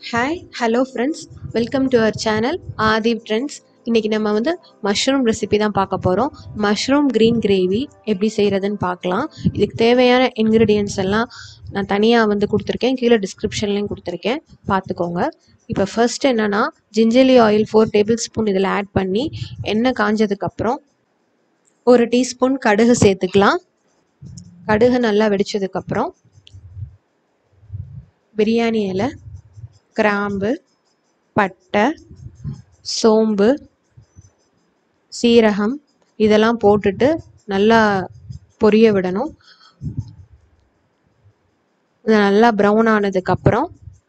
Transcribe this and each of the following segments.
hi hello friends welcome to our channel Aadhi trends இன்றைக்கி நம்ம வந்து மஷ்ரூம் ரெசிபி தான் பார்க்க போகிறோம் மஷ்ரூம் க்ரீன் கிரேவி எப்படி செய்கிறதுன்னு பார்க்கலாம் இதுக்கு தேவையான இன்க்ரீடியன்ஸ் எல்லாம் நான் தனியாக வந்து கொடுத்துருக்கேன் கீழே டிஸ்கிரிப்ஷன்லேயும் கொடுத்துருக்கேன் பார்த்துக்கோங்க இப்போ ஃபர்ஸ்ட் என்னென்னா gingelly oil four table spoon இதில் ஆட் பண்ணி எண்ணெய் காஞ்சதுக்கப்புறம் ஒரு டீஸ்பூன் கடுகு சேர்த்துக்கலாம் கடுகு நல்லா வெடிச்சதுக்கப்புறம் பிரியாணி இலை கிராம்பு பட்டை சோம்பு சீரகம் இதெல்லாம் போட்டுட்டு நல்லா பொரிய விடணும் இது நல்லா ப்ரௌன் ஆனதுக்கப்புறம்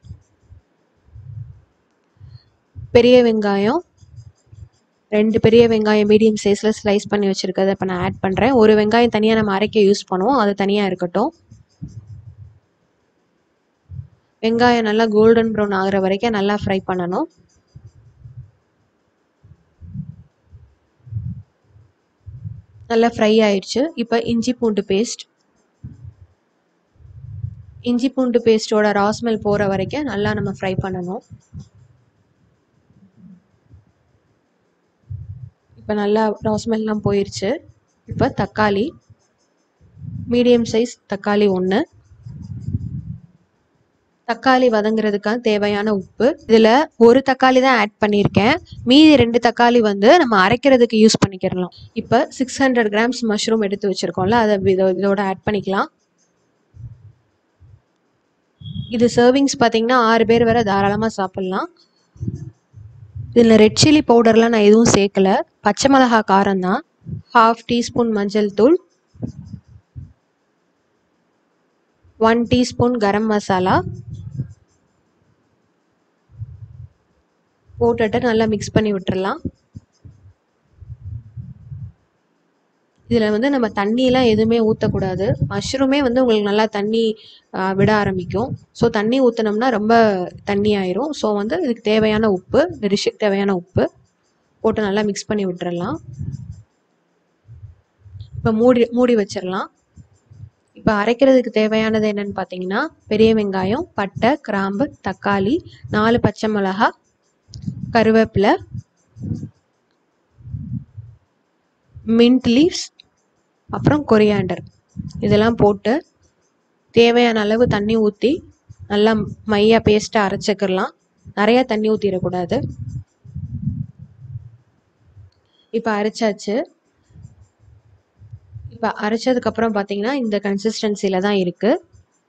பெரிய வெங்காயம் ரெண்டு பெரிய வெங்காயம் மீடியம் சைஸில் ஸ்லைஸ் பண்ணி வச்சுருக்கதை இப்போ நான் ஆட் பண்ணுறேன் ஒரு வெங்காயம் தனியாக நம்ம அரைக்க யூஸ் பண்ணுவோம் அது தனியாக இருக்கட்டும் வெங்காயம் நல்லா கோல்டன் ப்ரௌன் ஆகிற வரைக்கும் நல்லா ஃப்ரை பண்ணணும் நல்லா ஃப்ரை ஆயிடுச்சு இப்போ இஞ்சி பூண்டு பேஸ்ட் இஞ்சி பூண்டு பேஸ்ட்டோட ராஸ்மெல் போகிற வரைக்கும் நல்லா நம்ம ஃப்ரை பண்ணணும் இப்போ நல்லா ராஸ்மெல்லாம் போயிடுச்சு இப்போ தக்காளி மீடியம் சைஸ் தக்காளி ஒன்று தக்காளி வதங்குறதுக்காக தேவையான உப்பு இதில் ஒரு தக்காளி தான் ஆட் பண்ணியிருக்கேன் மீதி ரெண்டு தக்காளி வந்து நம்ம அரைக்கிறதுக்கு யூஸ் பண்ணிக்கிறலாம் இப்போ சிக்ஸ் ஹண்ட்ரட் கிராம்ஸ் மஷ்ரூம் எடுத்து வச்சுருக்கோம்ல அதை இதோ இதோட ஆட் பண்ணிக்கலாம் இது சர்விங்ஸ் பார்த்தீங்கன்னா ஆறு பேர் வரை தாராளமாக சாப்பிட்லாம் இதில் ரெட் சில்லி பவுடர்லாம் நான் எதுவும் சேர்க்கல பச்சை மிளகா காரம் தான் ஹாஃப் டீஸ்பூன் மஞ்சள் தூள் ஒன் டீஸ்பூன் கரம் மசாலா போட்டுட்டு நல்லா மிக்ஸ் பண்ணி விட்டுறலாம் இதில் வந்து நம்ம தண்ணியெலாம் எதுவுமே ஊற்றக்கூடாது மஷ்ரூமே வந்து உங்களுக்கு நல்லா தண்ணி விட ஆரம்பிக்கும் ஸோ தண்ணி ஊற்றினோம்னா ரொம்ப தண்ணி ஆயிரும் ஸோ வந்து இதுக்கு தேவையான உப்பு இந்த டிஷ்ஷுக்கு தேவையான உப்பு போட்டு நல்லா மிக்ஸ் பண்ணி விட்டுறலாம் இப்போ மூடி மூடி வச்சிடலாம் இப்போ அரைக்கிறதுக்கு தேவையானது என்னன்னு பார்த்தீங்கன்னா பெரிய வெங்காயம் பட்டை கிராம்பு தக்காளி நாலு பச்சை மிளகா கருவேப்பிலை மின்ட் லீவ்ஸ் அப்புறம் கொரியாண்டர் இதெல்லாம் போட்டு தேவையான அளவு தண்ணி ஊற்றி நல்லா மையாக பேஸ்ட்டாக அரைச்சிக்கிடலாம் நிறையா தண்ணி ஊற்றிடக்கூடாது இப்போ அரைச்சாச்சு இப்போ அரைச்சதுக்கப்புறம் பார்த்தீங்கன்னா இந்த கன்சிஸ்டன்சியில் தான் இருக்குது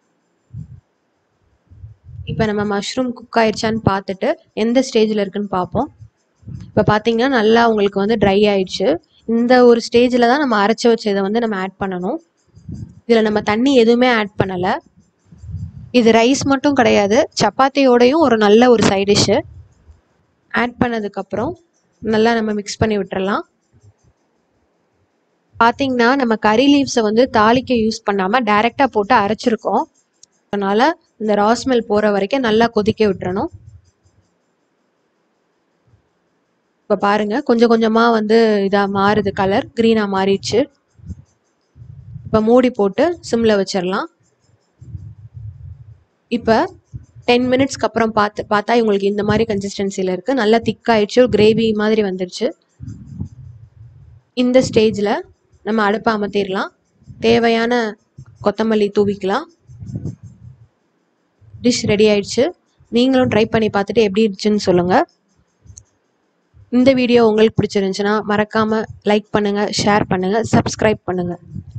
இப்போ நம்ம மஷ்ரூம் குக் ஆயிடுச்சான்னு பார்த்துட்டு எந்த ஸ்டேஜில் இருக்குன்னு பார்ப்போம் இப்போ பார்த்தீங்கன்னா நல்லா உங்களுக்கு வந்து ட்ரை ஆயிடுச்சு இந்த ஒரு ஸ்டேஜில் தான் நம்ம அரைச்சி வச்ச இதை வந்து நம்ம ஆட் பண்ணணும் இதில் நம்ம தண்ணி எதுவுமே ஆட் பண்ணலை இது ரைஸ் மட்டும் கிடையாது சப்பாத்தியோடையும் ஒரு நல்ல ஒரு சைட் டிஷ்ஷு ஆட் பண்ணதுக்கப்புறம் நல்லா நம்ம மிக்ஸ் பண்ணி விட்டுறலாம் பார்த்தீங்கன்னா நம்ம கறி லீவ்ஸை வந்து தாளிக்க யூஸ் பண்ணாமல் டைரெக்டாக போட்டு அரைச்சிருக்கோம் அதனால் இந்த ராஸ்மெல் போகிற வரைக்கும் நல்லா கொதிக்க விட்டுறணும் இப்போ பாருங்கள் கொஞ்சம் கொஞ்சமாக வந்து இதாக மாறுது கலர் க்ரீனாக மாறிடுச்சு இப்போ மூடி போட்டு சிம்மில் வச்சிடலாம் இப்போ டென் மினிட்ஸ்க்கு அப்புறம் பார்த்து பார்த்தா உங்களுக்கு இந்த மாதிரி கன்சிஸ்டன்சியில் இருக்குது நல்லா திக்காயிடுச்சு ஒரு கிரேவி மாதிரி வந்துடுச்சு இந்த ஸ்டேஜில் நம்ம அடுப்பை அமர்த்திடலாம் தேவையான கொத்தமல்லி தூவிக்கலாம் டிஷ் ரெடி ஆயிடுச்சு நீங்களும் ட்ரை பண்ணி பார்த்துட்டு எப்படி இருந்துச்சுன்னு சொல்லுங்கள் இந்த வீடியோ உங்களுக்கு பிடிச்சிருந்துச்சுன்னா மறக்காமல் லைக் பண்ணுங்கள் ஷேர் பண்ணுங்கள் சப்ஸ்கிரைப் பண்ணுங்கள்